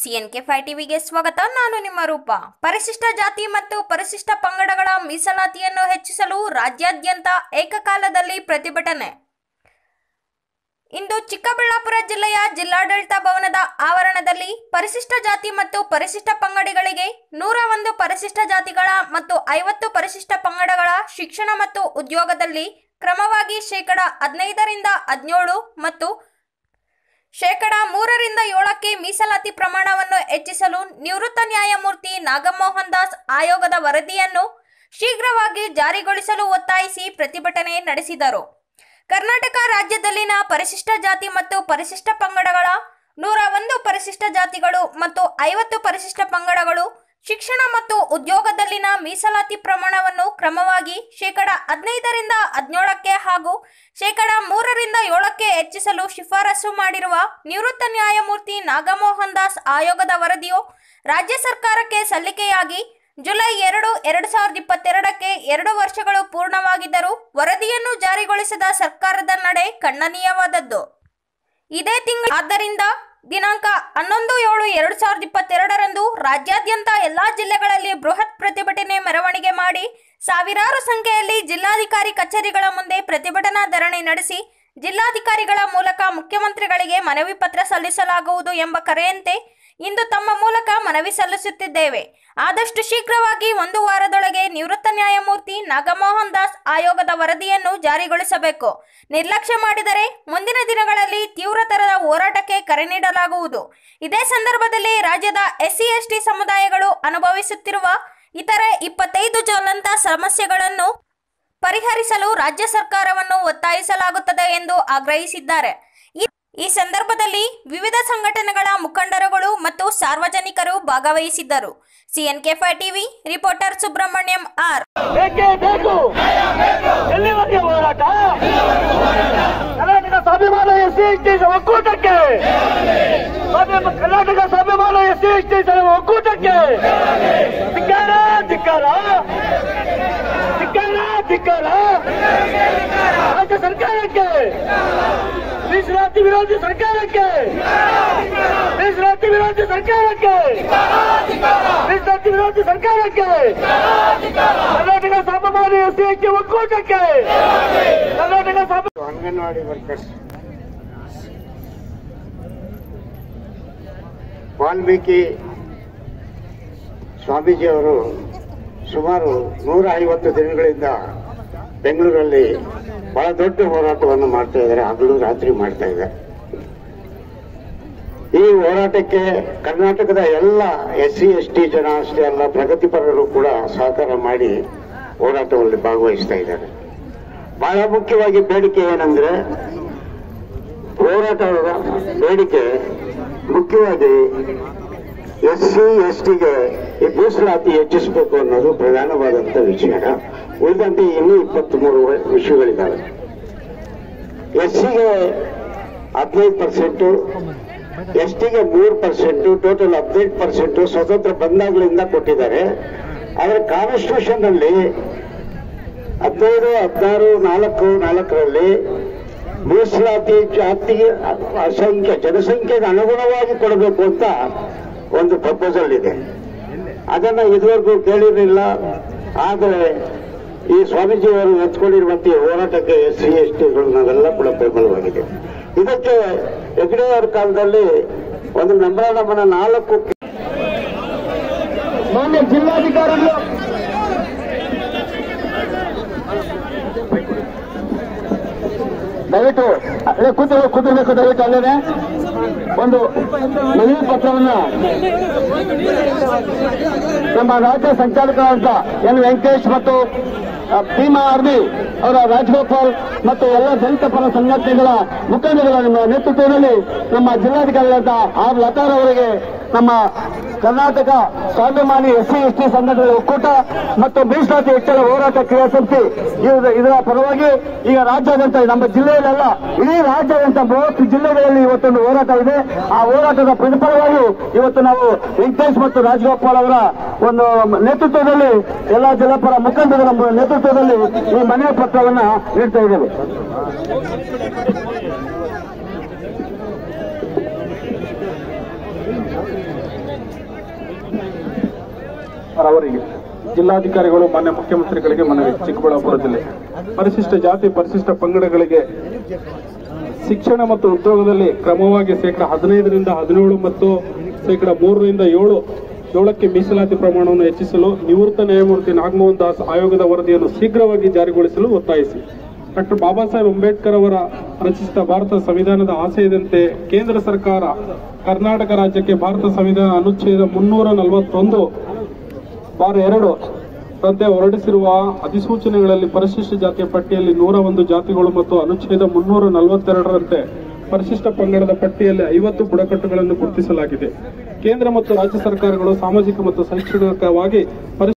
CNK five ಟಿವಿಗೆ ಸ್ವಾಗತ ನಾನು ನಿಮ್ಮ ರೂಪ ಪರಿಶಿಷ್ಟ ಜಾತಿ ಮತ್ತು ಪರಿಶಿಷ್ಟ ಪಂಗಡಗಳ ಮೀಸಲಾತಿಯನ್ನು ಹೆಚ್ಚಿಸಲು ರಾಜ್ಯಾದ್ಯಂತ ಏಕಕಾಲದಲ್ಲಿ ಪ್ರತಿಭಟನೆ ಇಂದು ಚಿಕ್ಕಬಳ್ಳಾಪುರ ಜಿಲ್ಲೆಯ ಜಿಲ್ಲಾಡಳಿತ ಭವನದ ಆವರಣದಲ್ಲಿ ಪರಿಶಿಷ್ಟ ಜಾತಿ ಮತ್ತು ಪರಿಶಿಷ್ಟ ಪಂಗಡಿಗಳಿಗೆ ನೂರ ಒಂದು ಪರಿಶಿಷ್ಟ ಜಾತಿಗಳ ಮತ್ತು ಐವತ್ತು ಪರಿಶಿಷ್ಟ ಪಂಗಡಗಳ ಶಿಕ್ಷಣ ಮತ್ತು ಉದ್ಯೋಗದಲ್ಲಿ ಕ್ರಮವಾಗಿ ಶೇಕಡ ಹದಿನೈದರಿಂದ ಹದಿನೇಳು ಮತ್ತು ಶೇಕಡ ಮೂರರಿಂದ ಏಳಕ್ಕೆ ಮೀಸಲಾತಿ ಪ್ರಮಾಣವನ್ನು ಹೆಚ್ಚಿಸಲು ನಿವೃತ್ತ ನ್ಯಾಯಮೂರ್ತಿ ನಾಗಮೋಹನ್ ದಾಸ್ ಆಯೋಗದ ವರದಿಯನ್ನು ಶೀಘ್ರವಾಗಿ ಜಾರಿಗೊಳಿಸಲು ಒತ್ತಾಯಿಸಿ ಪ್ರತಿಭಟನೆ ನಡೆಸಿದರು ಕರ್ನಾಟಕ ರಾಜ್ಯದಲ್ಲಿನ ಪರಿಶಿಷ್ಟ ಜಾತಿ ಮತ್ತು ಪರಿಶಿಷ್ಟ ಪಂಗಡಗಳ ನೂರ ಒಂದು ಪರಿಶಿಷ್ಟ ಜಾತಿಗಳು ಮತ್ತು ಐವತ್ತು ಪರಿಶಿಷ್ಟ ಪಂಗಡಗಳು ಶಿಕ್ಷಣ ಮತ್ತು ಉದ್ಯೋಗದಲ್ಲಿನ ಮೀಸಲಾತಿ ಪ್ರಮಾಣವನ್ನು ಕ್ರಮವಾಗಿ ಶೇಕಡ ಹದಿನೈದರಿಂದ ಹದಿನೇಳಕ್ಕೆ ಹಾಗೂ ಶೇಕಡ ಮೂರರಿಂದ ಏಳಕ್ಕೆ ಹೆಚ್ಚಿಸಲು ಶಿಫಾರಸು ಮಾಡಿರುವ ನಿವೃತ್ತ ನ್ಯಾಯಮೂರ್ತಿ ನಾಗಮೋಹನ್ ದಾಸ್ ಆಯೋಗದ ವರದಿಯು ರಾಜ್ಯ ಸರ್ಕಾರಕ್ಕೆ ಸಲ್ಲಿಕೆಯಾಗಿ ಜುಲೈ ಎರಡು ಎರಡು ಸಾವಿರದ ಇಪ್ಪತ್ತೆರಡಕ್ಕೆ ಎರಡು ವರ್ಷಗಳು ಪೂರ್ಣವಾಗಿದ್ದರೂ ವರದಿಯನ್ನು ಜಾರಿಗೊಳಿಸದ ಸರ್ಕಾರದ ನಡೆ ಖಂಡನೀಯವಾದದ್ದು ಇದೇ ತಿಂಗಳು ಆದ್ದರಿಂದ ದಿನಾಂಕ ಹನ್ನೊಂದು ಏಳು ಎರಡು ಸಾವಿರದ ಇಪ್ಪತ್ತೆರಡರಂದು ರಾಜ್ಯಾದ್ಯಂತ ಎಲ್ಲಾ ಜಿಲ್ಲೆಗಳಲ್ಲಿ ಬೃಹತ್ ಪ್ರತಿಭಟನೆ ಮೆರವಣಿಗೆ ಮಾಡಿ ಸಾವಿರಾರು ಸಂಖ್ಯೆಯಲ್ಲಿ ಜಿಲ್ಲಾಧಿಕಾರಿ ಕಚೇರಿಗಳ ಮುಂದೆ ಪ್ರತಿಭಟನಾ ಧರಣಿ ನಡೆಸಿ ಜಿಲ್ಲಾಧಿಕಾರಿಗಳ ಮೂಲಕ ಮುಖ್ಯಮಂತ್ರಿಗಳಿಗೆ ಮನವಿ ಪತ್ರ ಸಲ್ಲಿಸಲಾಗುವುದು ಎಂಬ ಕರೆಯಂತೆ ಇಂದು ತಮ್ಮ ಮೂಲಕ ಮನವಿ ಸಲ್ಲಿಸುತ್ತಿದ್ದೇವೆ ಆದಷ್ಟು ಶೀಘ್ರವಾಗಿ ಒಂದು ವಾರದೊಳಗೆ ನಿವೃತ್ತ ನ್ಯಾಯಮೂರ್ತಿ ನಾಗಮೋಹನ್ ದಾಸ್ ಆಯೋಗದ ವರದಿಯನ್ನು ಜಾರಿಗೊಳಿಸಬೇಕು ನಿರ್ಲಕ್ಷ್ಯ ಮಾಡಿದರೆ ಮುಂದಿನ ದಿನಗಳಲ್ಲಿ ತೀವ್ರತರದ ಹೋರಾಟಕ್ಕೆ ಕರೆ ನೀಡಲಾಗುವುದು ಇದೇ ಸಂದರ್ಭದಲ್ಲಿ ರಾಜ್ಯದ ಎಸ್ಸಿ ಎಸ್ಟಿ ಸಮುದಾಯಗಳು ಅನುಭವಿಸುತ್ತಿರುವ ಇತರೆ ಇಪ್ಪತ್ತೈದು ಜ್ವಲಂತ ಸಮಸ್ಯೆಗಳನ್ನು ಪರಿಹರಿಸಲು ರಾಜ್ಯ ಸರ್ಕಾರವನ್ನು ಒತ್ತಾಯಿಸಲಾಗುತ್ತದೆ ಎಂದು ಆಗ್ರಹಿಸಿದ್ದಾರೆ ಈ- ಈ ಸಂದರ್ಭದಲ್ಲಿ ವಿವಿಧ ಸಂಘಟನೆಗಳ ಮುಖಂಡರುಗಳು ಮತ್ತು ಸಾರ್ವಜನಿಕರು ಭಾಗವಹಿಸಿದ್ದರು ಸಿಎನ್ಕೆ ಫೈ ಟಿವಿ ರಿಪೋರ್ಟರ್ ಸುಬ್ರಹ್ಮಣ್ಯಂ ಆರ್ ಬೇಕೇ ಬೇಕು ಎಲ್ಲಿವರೆಗೆ ಹೋರಾಟ ಕರ್ನಾಟಕ ಸ್ವಾಭಿಮಾನ ಎಸ್ ಸಿ ಎಸ್ ಟಿ ಒಕ್ಕೂಟಕ್ಕೆ ಸ್ವಾಭಿಮ- ಕರ್ನಾಟಕ ಸ್ವಾಭಿಮಾನ ಎಸ್ ಸಿ ಎಸ್ ಟಿ ಒಕ್ಕೂಟಕ್ಕೆ ಧಿಕ್ಕಾರ ಧಿಕ್ಕಾರ ಧಿಕ್ಕಾರ ಧಿಕ್ಕಾರ ರಾಜ್ಯ ಸರ್ಕಾರಕ್ಕೆ ಮೀಸಲಾತಿ ವಿರೋಧಿ ಸರ್ಕಾರಕ್ಕೆ ಮೀಸಲಾತಿ ವಿರೋಧಿ ಸರ್ಕಾರಕ್ಕೆ ಮೀಸಲಾತಿ ವಿರೋಧಿ ಸರ್ಕಾರಕ್ಕೆ ಕರ್ನಾಟಕ ಸ್ವಾಭಿಮಾನಿ ಎಸ್ ಸಿ ಎಸ್ ಟಿ ಒಕ್ಕೂಟಕ್ಕೆ ಕರ್ನಾಟಕ ಸ್ವಾಭಿ ಅಂಗನವಾಡಿ ವರ್ಕರ್ಸ್ ವಾಲ್ಮೀಕಿ ಸ್ವಾಮೀಜಿಯವರು ಸುಮಾರು ನೂರ ಐವತ್ತು ದಿನಗಳಿಂದ ಬೆಂಗಳೂರಲ್ಲಿ ಬಹಳ ದೊಡ್ಡ ಹೋರಾಟವನ್ನು ಮಾಡ್ತಾ ಇದ್ದಾರೆ ಹಗಲು ರಾತ್ರಿ ಮಾಡ್ತಾ ಇದ್ದಾರೆ ಈ ಹೋರಾಟಕ್ಕೆ ಕರ್ನಾಟಕದ ಎಲ್ಲ ಎಸ್ ಸಿ ಎಸ್ ಟಿ ಜನ ಅಷ್ಟೇ ಅಲ್ಲ ಪ್ರಗತಿಪರರು ಕೂಡ ಸಹಕಾರ ಮಾಡಿ ಹೋರಾಟದಲ್ಲಿ ಭಾಗವಹಿಸ್ತಾ ಇದ್ದಾರೆ ಬಹಳ ಮುಖ್ಯವಾಗಿ ಬೇಡಿಕೆ ಏನಂದ್ರೆ ಹೋರಾಟದ ಬೇಡಿಕೆ ಮುಖ್ಯವಾಗಿ ಎಸ್ ಸಿ ಎಸ್ ಟಿಗೆ ಈ ಮೀಸಲಾತಿ ಹೆಚ್ಚಿಸಬೇಕು ಅನ್ನೋದು ಪ್ರಧಾನವಾದಂತ ವಿಷಯ ಉಳಿದಂತೆ ಇನ್ನೂ ಇಪ್ಪತ್ಮೂರು ವಿಷಯಗಳಿದ್ದಾವೆ ಎಸ್ ಸಿಗೆ ಹದಿನೈದು ಪರ್ಸೆಂಟು ಎಸ್ ಟಿಗೆ ಮೂರು ಪರ್ಸೆಂಟು ಟೋಟಲ್ ಹದಿನೈದು ಪರ್ಸೆಂಟು ಸ್ವತಂತ್ರ ಬಂದಾಗಲಿಂದ ಕೊಟ್ಟಿದ್ದಾರೆ ಆದರೆ ಕಾನ್ಸ್ಟಿಟ್ಯೂಷನ್ ಅಲ್ಲಿ ಹದಿನೈದು ಹದಿನಾರು ನಾಲ್ಕು ನಾಲ್ಕರಲ್ಲಿ ಮೀಸಲಾತಿ ಜಾತಿಗೆ ಅಸಂಖ್ಯ ಜನಸಂಖ್ಯೆಗೆ ಅನುಗುಣವಾಗಿ ಕೊಡಬೇಕು ಅಂತ ಒಂದು ಪ್ರಪೋಸಲ್ ಇದೆ ಅದನ್ನ ಇದುವರೆಗೂ ಕೇಳಿರಲಿಲ್ಲ ಆದರೆ ಈ ಸ್ವಾಮೀಜಿಯವರು ಎತ್ಕೊಂಡಿರುವಂತ ಈ ಹೋರಾಟಕ್ಕೆ ಎಸ್ ಸಿ ಎಸ್ ಟಿಗಳು ನಾವೆಲ್ಲ ಕೂಡ ಬೆಂಬಲವಾಗಿದೆ ಇದಕ್ಕೆ ಹೆಗ್ಡೆ ಅವರ ಕಾಲದಲ್ಲಿ ಒಂದು ಮೆಮೊರಾಂಡಮ್ ನಾಲ್ಕು ಮಾನ್ಯ ಜಿಲ್ಲಾಧಿಕಾರಿಗಳು ದಯವಿಟ್ಟು ಅಲ್ಲೇ ಕೂತು ಕೂತಿರ್ಬೇಕು ದಯವಿಟ್ಟು ಅಲ್ಲೇನೆ ಒಂದು ಮನವಿ ಪತ್ರವನ್ನ ನಮ್ಮ ರಾಜ್ಯ ಸಂಚಾಲಕರಾದ ಎನ್ ವೆಂಕಟೇಶ್ ಮತ್ತು ಆ, ಭೀಮಾ ಆರ್ಮಿ ಅವರ ರಾಜಗೋಪಾಲ್ ಮತ್ತು ಎಲ್ಲ ದಲಿತ ಪರ ಸಂಘಟನೆಗಳ ಮುಖಂಡಗಳ ನಿಮ್ಮ ನೇತೃತ್ವದಲ್ಲಿ ನಮ್ಮ ಜಿಲ್ಲಾಧಿಕಾರಿಗಳಾದ ಆರ್ ಲತಾರ್ ಅವರಿಗೆ ನಮ್ಮ ಕರ್ನಾಟಕ ಸ್ವಾಭಿಮಾನಿ ಎಸ್ ಸಿ ಎಸ್ ಟಿ ಸಂಘಟನೆಗಳ ಒಕ್ಕೂಟ ಮತ್ತು ಮೀಸಲಾತಿ ಹೆಚ್ಚಳ ಹೋರಾಟ ಕ್ರಿಯಾ ಸಮಿತಿ ಇವ್ರ- ಇದರ ಪರವಾಗಿ ಈಗ ರಾಜ್ಯಾದ್ಯಂತ ನಮ್ಮ ಜಿಲ್ಲೆಯಲ್ಲೆಲ್ಲ ಇಡೀ ರಾಜ್ಯಾದ್ಯಂತ ಮೂವತ್ತು ಜಿಲ್ಲೆಗಳಲ್ಲಿ ಇವತ್ತೊಂದು ಹೋರಾಟ ಇದೆ ಆ ಹೋರಾಟದ ಪ್ರತಿಫಲವಾಗಿ ಇವತ್ತು ನಾವು ವೆಂಕಟೇಶ್ ಮತ್ತು ರಾಜಗೋಪಾಲ್ ಅವರ ಒಂದು ನೇತೃತ್ವದಲ್ಲಿ ಎಲ್ಲ ಜಿಲ್ಲಾಪರ ಮುಖಂಡರ ನಮ್ಮ ನೇತೃತ್ವದಲ್ಲಿ ಈ ಮನವಿ ಪತ್ರವನ್ನ ನೀಡ್ತಾ ಇದ್ದೇವೆ ಅವರಿಗೆ ಜಿಲ್ಲಾಧಿಕಾರಿಗಳು ಮಾನ್ಯ ಮುಖ್ಯಮಂತ್ರಿಗಳಿಗೆ ಮನವಿ ಚಿಕ್ಕಬಳ್ಳಾಪುರ ಜಿಲ್ಲೆ ಪರಿಶಿಷ್ಟ ಜಾತಿ ಪರಿಶಿಷ್ಟ ಪಂಗಡಗಳಿಗೆ ಶಿಕ್ಷಣ ಮತ್ತು ಉದ್ಯೋಗದಲ್ಲಿ ಕ್ರಮವಾಗಿ ಶೇಕಡ ಹದಿನೈದರಿಂದ ಹದಿನೇಳು ಮತ್ತು ಶೇಕಡ ಮೂರರಿಂದ ಏಳು ಏಳಕ್ಕೆ ಮೀಸಲಾತಿ ಪ್ರಮಾಣವನ್ನು ಹೆಚ್ಚಿಸಲು ನಿವೃತ್ತ ನ್ಯಾಯಮೂರ್ತಿ ನಾಗಮೋಹನ್ ದಾಸ್ ಆಯೋಗದ ವರದಿಯನ್ನು ಶೀಘ್ರವಾಗಿ ಜಾರಿಗೊಳಿಸಲು ಒತ್ತಾಯಿಸಿ ಡಾಕ್ಟರ್ ಬಾಬಾ ಸಾಹೇಬ್ ಅಂಬೇಡ್ಕರ್ ಅವರ ರಚಿಸಿದ ಭಾರತ ಸಂವಿಧಾನದ ಆಶಯದಂತೆ ಕೇಂದ್ರ ಸರ್ಕಾರ ಕರ್ನಾಟಕ ರಾಜ್ಯಕ್ಕೆ ಭಾರತ ಸಂವಿಧಾನ ಅನುಚ್ಛೇದ ಮುನ್ನೂರ ನಲವತ್ತೊಂದು ಬಾರ ಎರಡು ರಂತೆ ಹೊರಡಿಸಿರುವ ಅಧಿಸೂಚನೆಗಳಲ್ಲಿ ಪರಿಶಿಷ್ಟ ಜಾತಿಯ ಪಟ್ಟಿಯಲ್ಲಿ ನೂರ ಒಂದು ಜಾತಿಗಳು ಮತ್ತು ಅನುಚ್ಛೇದ ಮುನ್ನೂರ ನಲವತ್ತೆರಡರಂತೆ ಪರಿಶಿಷ್ಟ ಪಂಗಡದ ಪಟ್ಟಿಯಲ್ಲಿ ಐವತ್ತು ಬುಡಕಟ್ಟುಗಳನ್ನು ಗುರುತಿಸಲಾಗಿದೆ ಕೇಂದ್ರ ಮತ್ತು ರಾಜ್ಯ ಸರ್ಕಾರಗಳು ಸಾಮಾಜಿಕ ಮತ್ತು ಶೈಕ್ಷಣಿಕವಾಗಿ ಪರಿ